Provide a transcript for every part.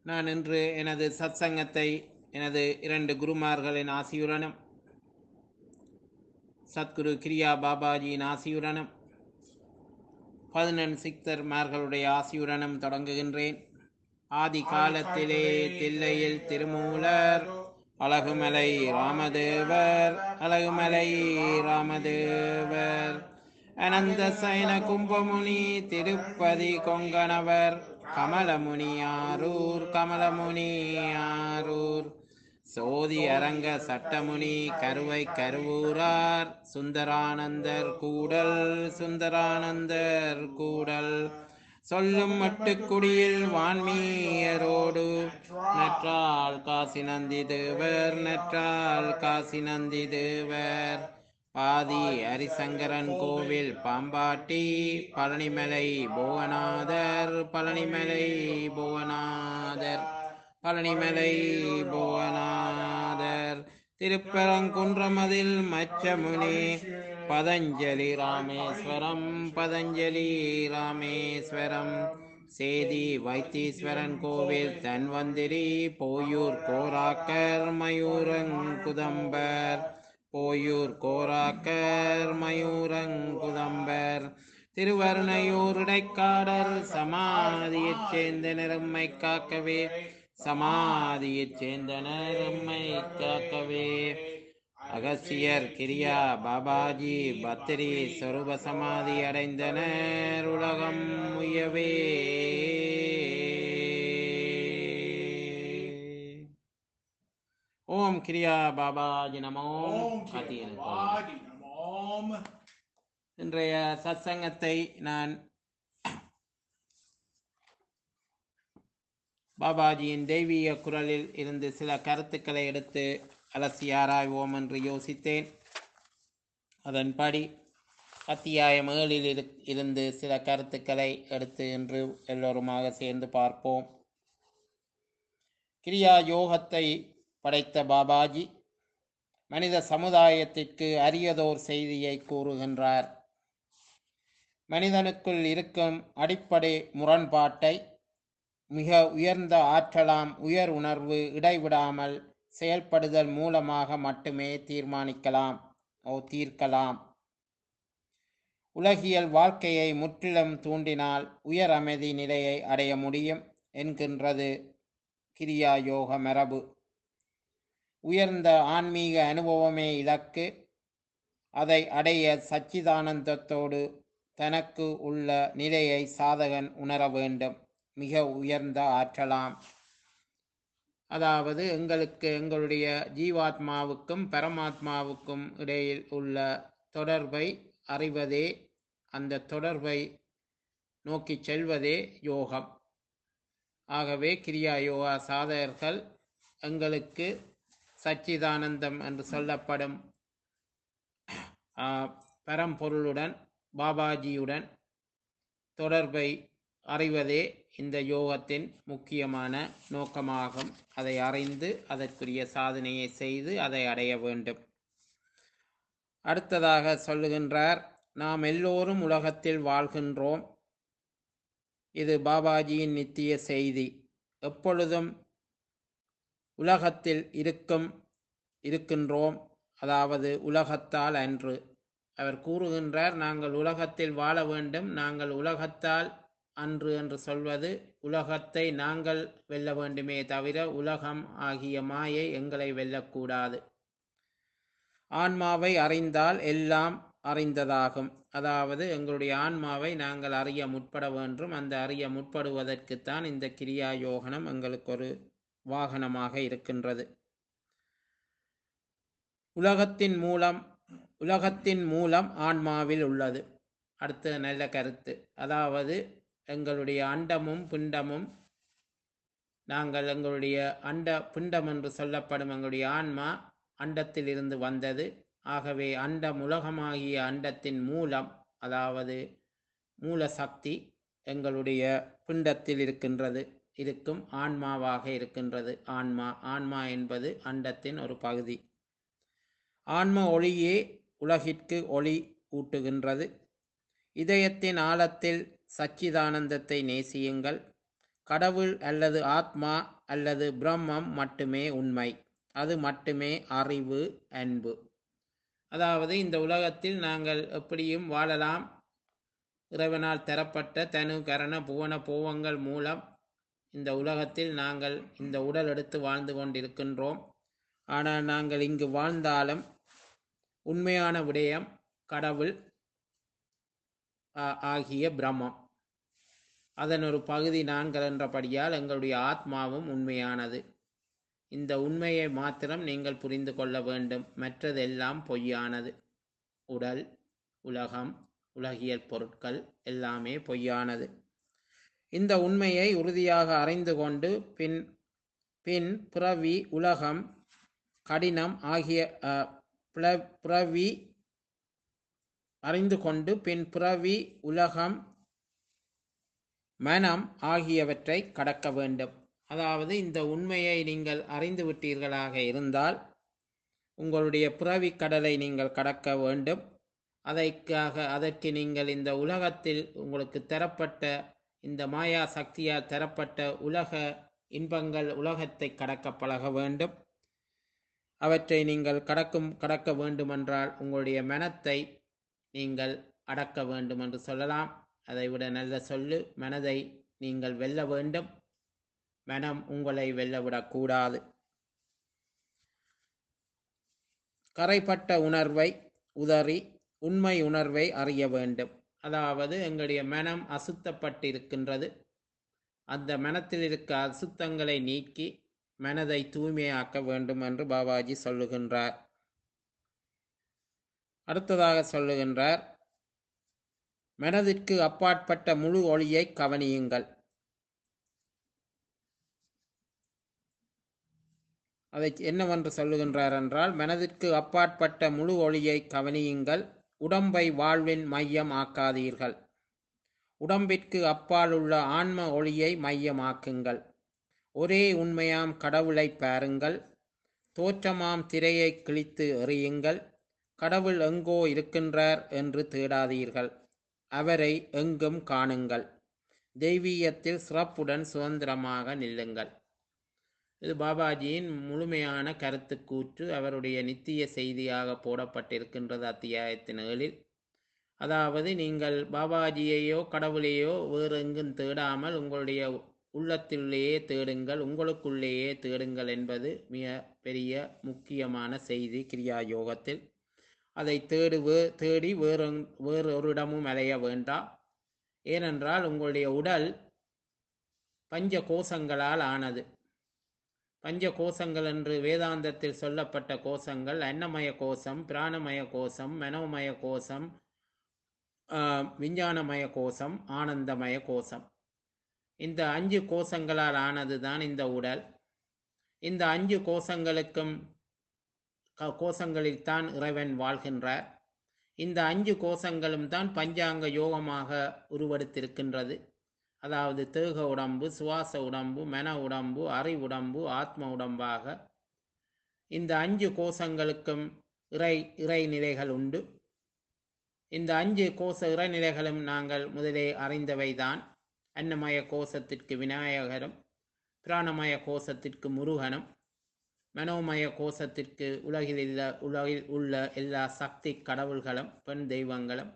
நான் இன்று எனது சத்சங்கத்தை எனது இரண்டு குருமார்களின் ஆசியுடனும் சத்குரு கிரியா பாபாஜியின் ஆசியுடனும் பதினெண் சித்தர்மார்களுடைய ஆசியுடனும் தொடங்குகின்றேன் ஆதி காலத்திலே தில்லையில் திருமூலர் அழகுமலை ராமதேவர் அழகுமலை ராமதேவர் அனந்த சைன கும்பமுனி திருப்பதி கொங்கணவர் கமலமுனி ஆரூர் கமலமுனி ஆரூர் சோதி அரங்க சட்டமுனி கருவை கருவூரார் சுந்தரானந்தர் கூடல் சுந்தரானந்தர் கூடல் சொல்லும் மட்டுக்குடியில் வான்மீயரோடு நற்றால் காசி நந்தி தேவர் நற்றால் காசி நந்தி தேவர் பாதி ஹரிசங்கரன் கோவில் பாம்பாட்டி பழனிமலை புவனாதர் பழனிமலை புவனாதர் பழனிமலை புவனாதர் திருப்பரங்குன்றமதில் மச்சமுனி பதஞ்சலி ராமேஸ்வரம் பதஞ்சலி ராமேஸ்வரம் சேதி வைத்தீஸ்வரன் கோவில் தன்வந்திரி போயூர் கோராக்கர் மயூரங்குதம்பர் போயூர் கோராக்கர் மயூரங்குதம்பர் திருவருணையூர் இடைக்காடர் சமாதியைச் சேர்ந்த நெரும்மை காக்கவே சமாதியைச் சேர்ந்த நெரும்மை காக்கவே அகசியர் கிரியா பாபாஜி பத்திரி சொரூப சமாதி அடைந்தனர் உலகம் உயவே ஓம் கிரியா பாபாஜி நமோ ஓம் கார்த்திகேயன் கோவில். சிவாஜி நமோம் இன்றைய சத்சங்கத்தை நான் பாபாஜியின் தெய்வீக குரலில் இருந்து சில கருத்துக்களை எடுத்து அலசி ஆராய்வோம் என்று யோசித்தேன் அதன்படி அத்தியாயம் ஏழில் இரு- இருந்து சில கருத்துக்களை எடுத்து இன்று எல்லோருமாக சேர்ந்து பார்ப்போம் கிரியா யோகத்தை படைத்த பாபாஜி மனித சமுதாயத்திற்கு அரியதோர் செய்தியை கூறுகின்றார் மனிதனுக்குள் இருக்கும் அடிப்படை முரண்பாட்டை மிக உயர்ந்த ஆற்றலாம் உயர் உணர்வு இடைவிடாமல் செயல்படுதல் மூலமாக மட்டுமே தீர்மானிக்கலாம் ஓ தீர்க்கலாம் உலகியல் வாழ்க்கையை முற்றிலும் தூண்டினால் உயர் அமைதி நிலையை அடைய முடியும் என்கின்றது கிரியா யோக மரபு உயர்ந்த ஆன்மீக அனுபவமே இலக்கு அதை அடைய சச்சிதானந்தத்தோடு தனக்கு உள்ள நிலையை சாதகன் உணர வேண்டும் மிக உயர்ந்த ஆற்றலாம் அதாவது எங்களுக்கு எங்களுடைய ஜீவாத்மாவுக்கும் பரமாத்மாவுக்கும் இடையில் உள்ள தொடர்பை அறிவதே அந்த தொடர்பை நோக்கி செல்வதே யோகம் ஆகவே கிரியா யோகா சாதகர்கள் எங்களுக்கு சச்சிதானந்தம் என்று சொல்லப்படும் ஆ, பரம்பொருளுடன் பாபாஜியுடன் தொடர்பை அறிவதே இந்த யோகத்தின் முக்கியமான நோக்கமாகும் அதை அறிந்து அதற்குரிய சாதனையை செய்து அதை அடைய வேண்டும் அடுத்ததாக சொல்லுகின்றார் நாம் எல்லோரும் உலகத்தில் வாழ்கின்றோம் இது பாபாஜியின் நித்திய செய்தி எப்பொழுதும் உலகத்தில் இருக்கும் இருக்கின்றோம் அதாவது உலகத்தால் அன்று அவர் கூறுகின்றார் நாங்கள் உலகத்தில் வாழ வேண்டும் நாங்கள் உலகத்தால் அன்று என்று சொல்வது உலகத்தை நாங்கள் வெல்ல வேண்டுமே தவிர உலகம் ஆகிய மாயை எங்களை வெல்லக்கூடாது ஆன்மாவை அறிந்தால் எல்லாம் அறிந்ததாகும் அதாவது எங்களுடைய ஆன்மாவை நாங்கள் அறிய முற்பட வேண்டும் அந்த அறிய முற்படுவதற்குத்தான் இந்த கிரியா யோகனம் எங்களுக்கு ஒரு வாகனமாக இருக்கின்றது உலகத்தின் மூலம் உலகத்தின் மூலம் ஆன்மாவில் உள்ளது அடுத்த நல்ல கருத்து அதாவது எங்களுடைய அண்டமும் பிண்டமும் நாங்கள் எங்களுடைய அண்ட பிண்டம் என்று சொல்லப்படும் எங்களுடைய ஆன்மா அண்டத்தில் இருந்து வந்தது ஆகவே அண்டம் உலகமாகிய அண்டத்தின் மூலம் அதாவது மூல சக்தி எங்களுடைய பிண்டத்தில் இருக்கின்றது இருக்கும் ஆன்மாவாக இருக்கின்றது ஆன்மா ஆன்மா என்பது அண்டத்தின் ஒரு பகுதி ஆன்ம ஒளியே உலகிற்கு ஒளி ஊட்டுகின்றது இதயத்தின் ஆழத்தில் சச்சிதானந்தத்தை நேசியுங்கள் கடவுள் அல்லது ஆத்மா அல்லது பிரம்மம் மட்டுமே உண்மை அது மட்டுமே அறிவு அன்பு அதாவது இந்த உலகத்தில் நாங்கள் எப்படியும் வாழலாம் இறைவனால் தரப்பட்ட தனு கரண புவன போவங்கள் மூலம் இந்த உலகத்தில் நாங்கள் இந்த உடல் எடுத்து வாழ்ந்து கொண்டிருக்கின்றோம் ஆனால் நாங்கள் இங்கு வாழ்ந்தாலும் உண்மையான விடயம் கடவுள் ஆ- ஆகிய பிரம்மம் அதன் ஒரு பகுதி நாங்கள் என்றபடியால் எங்களுடைய ஆத்மாவும் உண்மையானது இந்த உண்மையை மாத்திரம் நீங்கள் புரிந்து கொள்ள வேண்டும் மற்றதெல்லாம் பொய்யானது உடல் உலகம் உலகியல் பொருட்கள் எல்லாமே பொய்யானது இந்த உண்மையை உறுதியாக அறிந்து கொண்டு பின் பின் பிறவி உலகம் கடினம் ஆகிய அ, பிள- பிறவி அறிந்து கொண்டு பின் பிறவி உலகம் மனம் ஆகியவற்றை கடக்க வேண்டும் அதாவது இந்த உண்மையை நீங்கள் அறிந்து விட்டீர்களாக இருந்தால் உங்களுடைய பிறவி கடலை நீங்கள் கடக்க வேண்டும் அதற்காக அதற்கு நீங்கள் இந்த உலகத்தில் உங்களுக்கு தரப்பட்ட இந்த மாயா சக்தியால் தரப்பட்ட உலக இன்பங்கள் உலகத்தை கடக்க பழக வேண்டும் அவற்றை நீங்கள் கடக்கும் கடக்க வேண்டுமென்றால் உங்களுடைய மனத்தை நீங்கள் அடக்க வேண்டும் என்று சொல்லலாம் அதைவிட நல்ல சொல்லு மனதை நீங்கள் வெல்ல வேண்டும் மனம் உங்களை வெல்லவிடக்கூடாது கரைப்பட்ட உணர்வை உதறி உண்மை உணர்வை அறிய வேண்டும் அதாவது எங்களுடைய மனம் அசுத்தப்பட்டிருக்கின்றது அந்த மனத்தில் இருக்க அசுத்தங்களை நீக்கி மனதை தூய்மையாக்க வேண்டும் என்று பாபாஜி சொல்லுகின்றார் அடுத்ததாக சொல்லுகின்றார் மனதிற்கு அப்பாற்பட்ட முழு ஒளியை கவனியுங்கள் அதை என்னவென்று சொல்லுகின்றார் என்றால் மனதிற்கு அப்பாற்பட்ட முழு ஒளியை கவனியுங்கள் உடம்பை வாழ்வின் மையம் ஆக்காதீர்கள் உடம்பிற்கு அப்பாலுள்ள ஆன்ம ஒளியை மையமாக்குங்கள் ஒரே உண்மையாம் கடவுளை பாருங்கள் தோற்றமாம் திரையை கிழித்து எறியுங்கள் கடவுள் எங்கோ இருக்கின்றார் என்று தேடாதீர்கள் அவரை எங்கும் காணுங்கள் தெய்வீகத்தில் சிறப்புடன் சுதந்திரமாக நில்லுங்கள் இது பாபாஜியின் முழுமையான கருத்துக்கூற்று அவருடைய நித்திய செய்தியாக போடப்பட்டிருக்கின்றது அத்தியாயத்தின் ஏழில் அதாவது நீங்கள் பாபாஜியையோ கடவுளையோ வேறு எங்கும் தேடாமல் உங்களுடைய உள்ளத்திலேயே தேடுங்கள் உங்களுக்குள்ளேயே தேடுங்கள் என்பது மிக பெரிய முக்கியமான செய்தி கிரியா யோகத்தில் அதை தேடு வே- தேடி வேறு வேறு ஒரு இடமும் அலைய வேண்டாம் ஏனென்றால் உங்களுடைய உடல் பஞ்ச கோஷங்களால் ஆனது பஞ்ச கோஷங்கள் என்று வேதாந்தத்தில் சொல்லப்பட்ட கோஷங்கள் அன்னமய கோஷம் பிராணமய கோஷம் மனோமய கோஷம் ஆஹ், விஞ்ஞானமய கோஷம் ஆனந்தமய கோஷம் இந்த அஞ்சு கோஷங்களால் ஆனது தான் இந்த உடல் இந்த அஞ்சு கோஷங்களுக்கும் க- கோஷங்களில் தான் இறைவன் வாழ்கின்றார் இந்த அஞ்சு கோஷங்களும் தான் பஞ்சாங்க யோகமாக உருவெடுத்திருக்கின்றது அதாவது தேக உடம்பு சுவாச உடம்பு மன உடம்பு அறி உடம்பு ஆத்ம உடம்பாக இந்த அஞ்சு கோஷங்களுக்கும் இறை இறைநிலைகள் உண்டு இந்த அஞ்சு கோஷ இறைநிலைகளும் நாங்கள் முதலே அறிந்தவைதான் அன்னமய கோஷத்திற்கு விநாயகரும் பிராணமய கோஷத்திற்கு முருகனும் மனோமய கோஷத்திற்கு உலகில் உள்ள உலகில் உள்ள எல்லா சக்தி கடவுள்களும் பெண் தெய்வங்களும்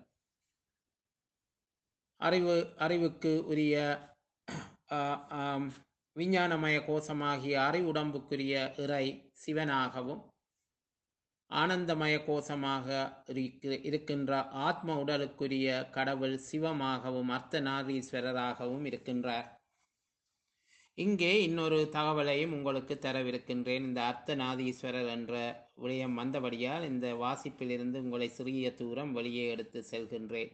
அறிவு அறிவுக்கு உரிய ஆ, ஆம், விஞ்ஞானமய கோஷமாகிய அறிவுடம்புக்குரிய இறை சிவனாகவும் ஆனந்தமய கோஷமாக இருக்க- இருக்கின்ற ஆத்ம உடலுக்குரிய கடவுள் சிவமாகவும் அர்த்தநாதீஸ்வரராகவும் இருக்கின்றார் இங்கே இன்னொரு தகவலையும் உங்களுக்கு தரவிருக்கின்றேன் இந்த அர்த்தநாதீஸ்வரர் என்ற விடயம் வந்தபடியால் இந்த வாசிப்பிலிருந்து உங்களை சிறிய தூரம் வெளியே எடுத்து செல்கின்றேன்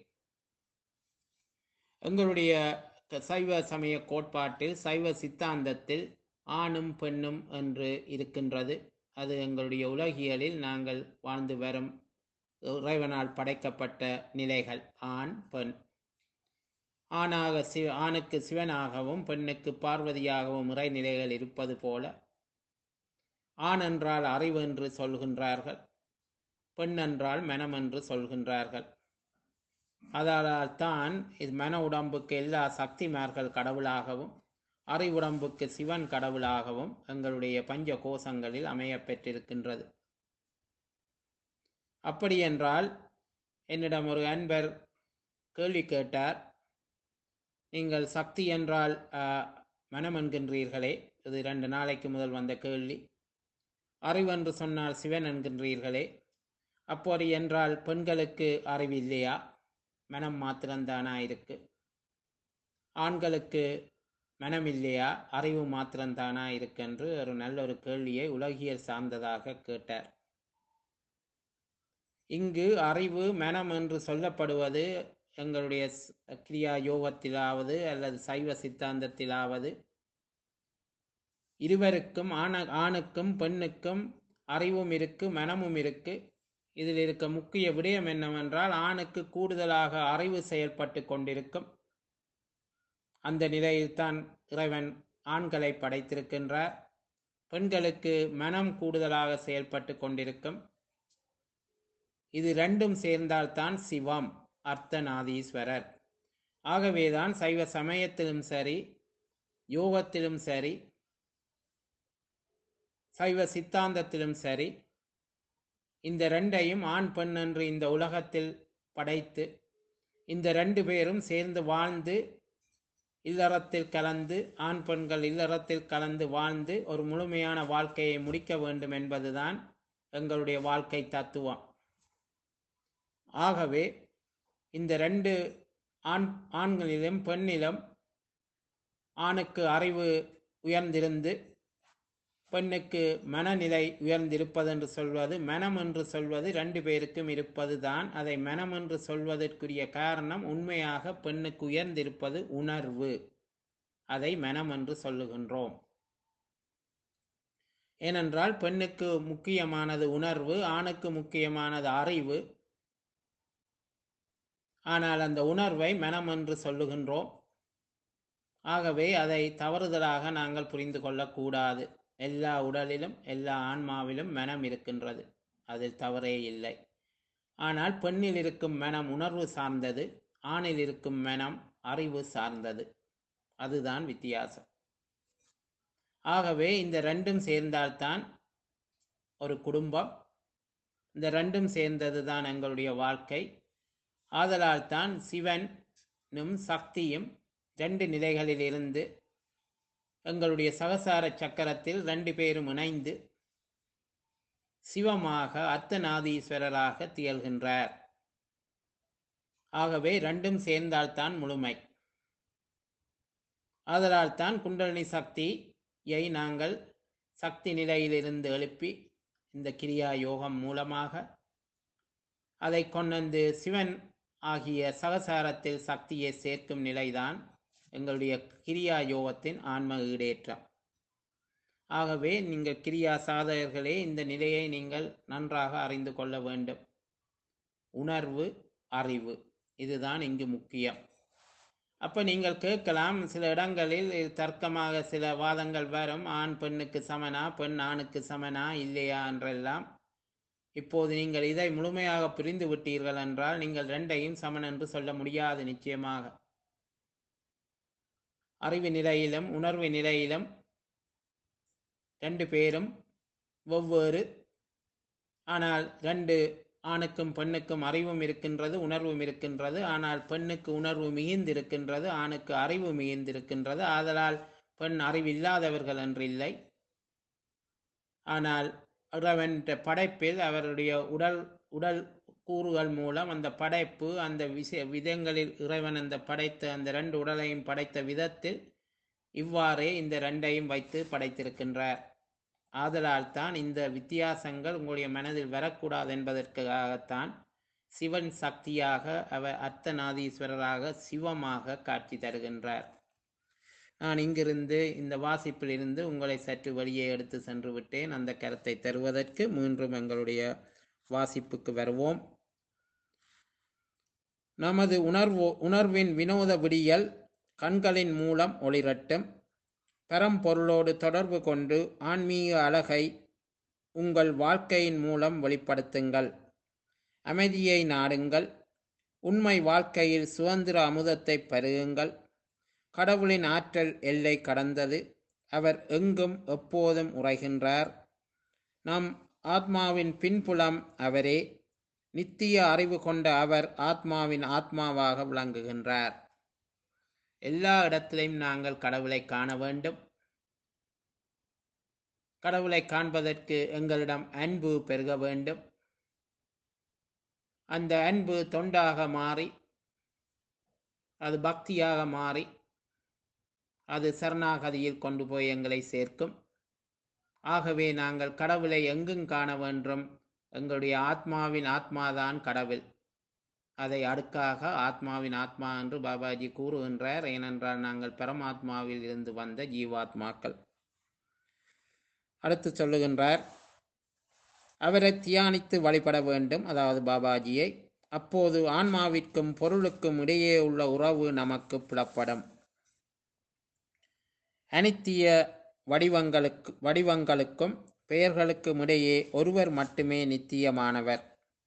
எங்களுடைய க- சைவ சமய கோட்பாட்டில் சைவ சித்தாந்தத்தில் ஆணும் பெண்ணும் என்று இருக்கின்றது அது எங்களுடைய உலகியலில் நாங்கள் வாழ்ந்து வரும் இறைவனால் படைக்கப்பட்ட நிலைகள் ஆண் பெண் ஆணாக சி ஆணுக்கு சிவனாகவும் பெண்ணுக்கு பார்வதியாகவும் இறைநிலைகள் இருப்பது போல ஆண் என்றால் அறிவு என்று சொல்கின்றார்கள் பெண் என்றால் மனம் என்று சொல்கின்றார்கள் அதனால் தான் இது மன உடம்புக்கு எல்லா சக்திமார்கள் கடவுளாகவும் அறிவுடம்புக்கு சிவன் கடவுளாகவும் எங்களுடைய பஞ்ச கோஷங்களில் அமையப் பெற்றிருக்கின்றது அப்படியென்றால் என்னிடம் ஒரு அன்பர் கேள்வி கேட்டார் நீங்கள் சக்தி என்றால் ஆஹ், மனம் என்கின்றீர்களே இது ரெண்டு நாளைக்கு முதல் வந்த கேள்வி அறிவென்று சொன்னால் சிவன் என்கின்றீர்களே அப்படி என்றால் பெண்களுக்கு அறிவு இல்லையா மனம் மாத்திரம்தானா இருக்கு ஆண்களுக்கு மனம் இல்லையா அறிவு மாத்திரம்தானா இருக்கு என்று ஒரு நல்ல ஒரு கேள்வியை உலகியல் சார்ந்ததாக கேட்டார் இங்கு அறிவு மனம் என்று சொல்லப்படுவது எங்களுடைய ஸ்- கிரியா யோகத்திலாவது அல்லது சைவ சித்தாந்தத்திலாவது இருவருக்கும் ஆண ஆணுக்கும் பெண்ணுக்கும் அறிவும் இருக்கு மனமும் இருக்கு இதில் இருக்க முக்கிய விடயம் என்னவென்றால் ஆணுக்கு கூடுதலாக அறிவு செயல்பட்டு கொண்டிருக்கும் அந்த நிலையில்தான் இறைவன் ஆண்களை படைத்திருக்கின்றார் பெண்களுக்கு மனம் கூடுதலாக செயல்பட்டு கொண்டிருக்கும் இது ரெண்டும் சேர்ந்தால்தான் சிவம் அர்த்தநாதீஸ்வரர் ஆகவேதான் சைவ சமயத்திலும் சரி யோகத்திலும் சரி சைவ சித்தாந்தத்திலும் சரி இந்த ரெண்டையும் ஆண் பெண் என்று இந்த உலகத்தில் படைத்து இந்த ரெண்டு பேரும் சேர்ந்து வாழ்ந்து இல்லறத்தில் கலந்து ஆண் பெண்கள் இல்லறத்தில் கலந்து வாழ்ந்து ஒரு முழுமையான வாழ்க்கையை முடிக்க வேண்டும் என்பதுதான் எங்களுடைய வாழ்க்கை தத்துவம் ஆகவே இந்த ரெண்டு ஆண் ஆண்களிலும் பெண்ணிலும் ஆணுக்கு அறிவு உயர்ந்திருந்து பெண்ணுக்கு மனநிலை உயர்ந்திருப்பது என்று சொல்வது மனம் என்று சொல்வது ரெண்டு பேருக்கும் இருப்பதுதான் அதை மனம் என்று சொல்வதற்குரிய காரணம் உண்மையாக பெண்ணுக்கு உயர்ந்திருப்பது உணர்வு அதை மனம் என்று சொல்லுகின்றோம் ஏனென்றால் பெண்ணுக்கு முக்கியமானது உணர்வு ஆணுக்கு முக்கியமானது அறிவு ஆனால் அந்த உணர்வை மனம் என்று சொல்லுகின்றோம் ஆகவே அதை தவறுதலாக நாங்கள் புரிந்து கொள்ளக்கூடாது எல்லா உடலிலும் எல்லா ஆன்மாவிலும் மனம் இருக்கின்றது அதில் தவறே இல்லை ஆனால் பெண்ணில் இருக்கும் மனம் உணர்வு சார்ந்தது ஆணில் இருக்கும் மனம் அறிவு சார்ந்தது அதுதான் வித்தியாசம் ஆகவே இந்த ரெண்டும் சேர்ந்தால்தான் ஒரு குடும்பம் இந்த ரெண்டும் சேர்ந்தது தான் எங்களுடைய வாழ்க்கை ஆதலால் தான் சிவனும் சக்தியும் ரெண்டு நிலைகளிலிருந்து எங்களுடைய சகசார சக்கரத்தில் ரெண்டு பேரும் இணைந்து சிவமாக அர்த்தநாதீஸ்வரராக திகழ்கின்றார் ஆகவே ரெண்டும் சேர்ந்தால்தான் முழுமை ஆதலால் தான் குண்டலினி சக்தியை நாங்கள் சக்தி நிலையிலிருந்து எழுப்பி இந்த கிரியா யோகம் மூலமாக அதை கொண்டு சிவன் ஆகிய சகசாரத்தில் சக்தியை சேர்க்கும் நிலைதான் எங்களுடைய கிரியா யோகத்தின் ஆன்ம ஈடேற்றம் ஆகவே நீங்கள் கிரியா சாதகர்களே இந்த நிலையை நீங்கள் நன்றாக அறிந்து கொள்ள வேண்டும் உணர்வு அறிவு இதுதான் இங்கு முக்கியம் அப்ப நீங்கள் கேட்கலாம் சில இடங்களில் இது தர்க்கமாக சில வாதங்கள் வரும் ஆண் பெண்ணுக்கு சமனா பெண் ஆணுக்கு சமனா இல்லையா என்றெல்லாம் இப்போது நீங்கள் இதை முழுமையாக புரிந்து விட்டீர்கள் என்றால் நீங்கள் ரெண்டையும் சமன் என்று சொல்ல முடியாது நிச்சயமாக அறிவு நிலையிலும் உணர்வு நிலையிலும் ரெண்டு பேரும் வெவ்வேறு ஆனால் ரெண்டு ஆணுக்கும் பெண்ணுக்கும் அறிவும் இருக்கின்றது உணர்வும் இருக்கின்றது ஆனால் பெண்ணுக்கு உணர்வு மிகுந்திருக்கின்றது ஆணுக்கு அறிவு மிகுந்திருக்கின்றது ஆதலால் பெண் அறிவில்லாதவர்கள் என்று இல்லை ஆனால் இறைவன் படைப்பில் அவருடைய உடல் உடல் கூறுகள் மூலம் அந்த படைப்பு அந்த விஷ விதங்களில் இறைவன் அந்த படைத்த அந்த ரெண்டு உடலையும் படைத்த விதத்தில் இவ்வாறே இந்த ரெண்டையும் வைத்து படைத்திருக்கின்றார் ஆதலால் தான் இந்த வித்தியாசங்கள் உங்களுடைய மனதில் வரக்கூடாது என்பதற்காகத்தான் சிவன் சக்தியாக அவர் அர்த்தநாதீஸ்வரராக சிவமாக காட்சி தருகின்றார் நான் இங்கிருந்து இந்த வாசிப்பிலிருந்து உங்களை சற்று வெளியே எடுத்து சென்று விட்டேன் அந்த கருத்தை தருவதற்கு மீண்டும் எங்களுடைய வாசிப்புக்கு வருவோம் நமது உணர்வு உணர்வின் வினோத விடியல் கண்களின் மூலம் ஒளிரட்டும் பரம்பொருளோடு தொடர்பு கொண்டு ஆன்மீக அழகை உங்கள் வாழ்க்கையின் மூலம் வெளிப்படுத்துங்கள் அமைதியை நாடுங்கள் உண்மை வாழ்க்கையில் சுதந்திர அமுதத்தை பருகுங்கள் கடவுளின் ஆற்றல் எல்லை கடந்தது அவர் எங்கும் எப்போதும் உரைகின்றார் நம் ஆத்மாவின் பின்புலம் அவரே நித்திய அறிவு கொண்ட அவர் ஆத்மாவின் ஆத்மாவாக விளங்குகின்றார் எல்லா இடத்திலையும் நாங்கள் கடவுளை காண வேண்டும் கடவுளை காண்பதற்கு எங்களிடம் அன்பு பெருக வேண்டும் அந்த அன்பு தொண்டாக மாறி அது பக்தியாக மாறி அது சரணாகதியில் கொண்டு போய் எங்களை சேர்க்கும் ஆகவே நாங்கள் கடவுளை எங்கும் காண வேண்டும் எங்களுடைய ஆத்மாவின் ஆத்மாதான் கடவுள் அதை அடுக்காக ஆத்மாவின் ஆத்மா என்று பாபாஜி கூறுகின்றார் ஏனென்றால் நாங்கள் பரமாத்மாவில் இருந்து வந்த ஜீவாத்மாக்கள் அடுத்து சொல்லுகின்றார் அவரை தியானித்து வழிபட வேண்டும் அதாவது பாபாஜியை அப்போது ஆன்மாவிற்கும் பொருளுக்கும் இடையே உள்ள உறவு நமக்கு புலப்படும் அனித்திய வடிவங்களுக்கு வடிவங்களுக்கும் பெயர்களுக்கும் இடையே ஒருவர் மட்டுமே நித்தியமானவர்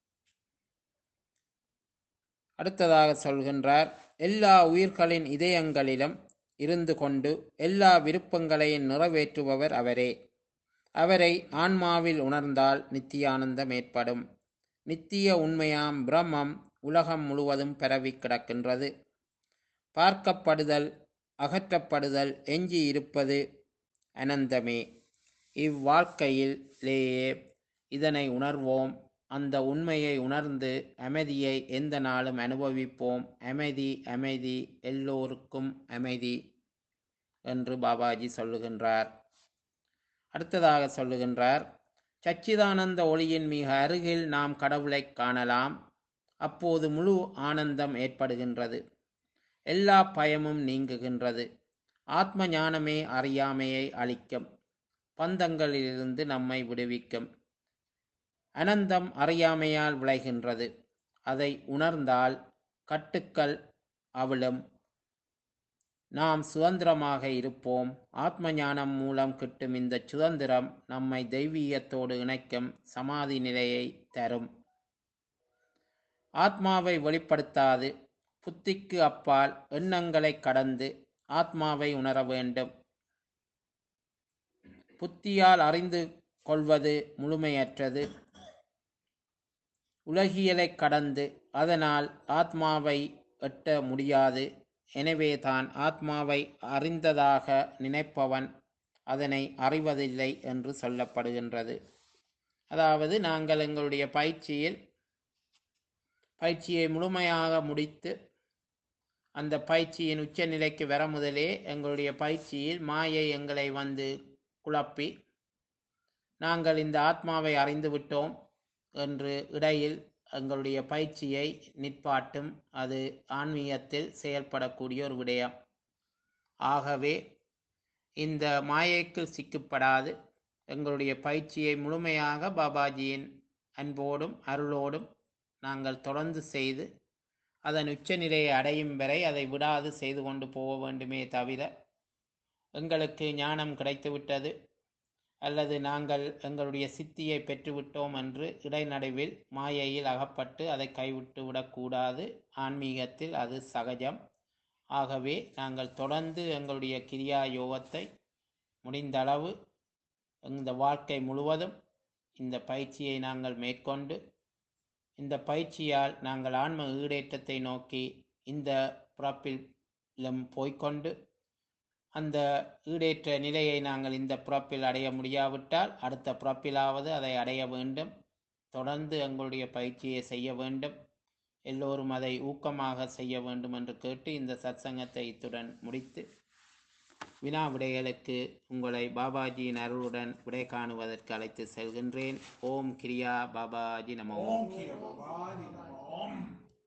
அடுத்ததாக சொல்கின்றார் எல்லா உயிர்களின் இதயங்களிலும் இருந்து கொண்டு எல்லா விருப்பங்களையும் நிறைவேற்றுபவர் அவரே அவரை ஆன்மாவில் உணர்ந்தால் நித்தியானந்தம் ஏற்படும் நித்திய உண்மையாம் பிரம்மம் உலகம் முழுவதும் பரவி கிடக்கின்றது பார்க்கப்படுதல் அகற்றப்படுதல் எஞ்சி இருப்பது அனந்தமே இவ்வாழ்க்கையிலேயே இதனை உணர்வோம் அந்த உண்மையை உணர்ந்து அமைதியை எந்த நாளும் அனுபவிப்போம் அமைதி அமைதி எல்லோருக்கும் அமைதி என்று பாபாஜி சொல்லுகின்றார் அடுத்ததாக சொல்லுகின்றார் சச்சிதானந்த ஒளியின் மிக அருகில் நாம் கடவுளை காணலாம் அப்போது முழு ஆனந்தம் ஏற்படுகின்றது எல்லா பயமும் நீங்குகின்றது ஆத்ம ஞானமே அறியாமையை அளிக்கும் பந்தங்களிலிருந்து நம்மை விடுவிக்கும் அனந்தம் அறியாமையால் விளைகின்றது அதை உணர்ந்தால் கட்டுக்கள் அவிழும் நாம் சுதந்திரமாக இருப்போம் ஆத்ம ஞானம் மூலம் கிட்டும் இந்த சுதந்திரம் நம்மை தெய்வீகத்தோடு இணைக்கும் சமாதி நிலையை தரும் ஆத்மாவை வெளிப்படுத்தாது புத்திக்கு அப்பால் எண்ணங்களை கடந்து ஆத்மாவை உணர வேண்டும் புத்தியால் அறிந்து கொள்வது முழுமையற்றது உலகியலை கடந்து அதனால் ஆத்மாவை எட்ட முடியாது எனவே தான் ஆத்மாவை அறிந்ததாக நினைப்பவன் அதனை அறிவதில்லை என்று சொல்லப்படுகின்றது அதாவது நாங்கள் எங்களுடைய பயிற்சியில் பயிற்சியை முழுமையாக முடித்து அந்த பயிற்சியின் உச்சநிலைக்கு வர முதலே எங்களுடைய பயிற்சியில் மாயை எங்களை வந்து குழப்பி நாங்கள் இந்த ஆத்மாவை அறிந்து விட்டோம் என்று இடையில் எங்களுடைய பயிற்சியை நிற்பாட்டும் அது ஆன்மீகத்தில் செயல்படக்கூடிய ஒரு விடயம் ஆகவே இந்த மாயைக்கு சிக்கப்படாது எங்களுடைய பயிற்சியை முழுமையாக பாபாஜியின் அன்போடும் அருளோடும் நாங்கள் தொடர்ந்து செய்து அதன் உச்சநிலையை அடையும் வரை அதை விடாது செய்து கொண்டு போக வேண்டுமே தவிர எங்களுக்கு ஞானம் கிடைத்துவிட்டது அல்லது நாங்கள் எங்களுடைய சித்தியை பெற்றுவிட்டோம் என்று இடைநடுவில் மாயையில் அகப்பட்டு அதை கைவிட்டு விடக்கூடாது ஆன்மீகத்தில் அது சகஜம் ஆகவே நாங்கள் தொடர்ந்து எங்களுடைய கிரியா யோகத்தை முடிந்த அளவு இந்த வாழ்க்கை முழுவதும் இந்த பயிற்சியை நாங்கள் மேற்கொண்டு இந்த பயிற்சியால் நாங்கள் ஆன்ம ஈடேற்றத்தை நோக்கி இந்த பிறப்பிலும் போய்க்கொண்டு அந்த ஈடேற்ற நிலையை நாங்கள் இந்த பிறப்பில் அடைய முடியாவிட்டால் அடுத்த பிறப்பிலாவது அதை அடைய வேண்டும் தொடர்ந்து எங்களுடைய பயிற்சியை செய்ய வேண்டும் எல்லோரும் அதை ஊக்கமாக செய்ய வேண்டும் என்று கேட்டு இந்த சத்சங்கத்தை இத்துடன் முடித்து வினா விடைகளுக்கு உங்களை பாபாஜியின் அருளுடன் விடை காணுவதற்கு அழைத்து செல்கின்றேன் ஓம் கிரியா பாபாஜி நமோ ஓம் கிரிய பாபாஜி நம ஓம்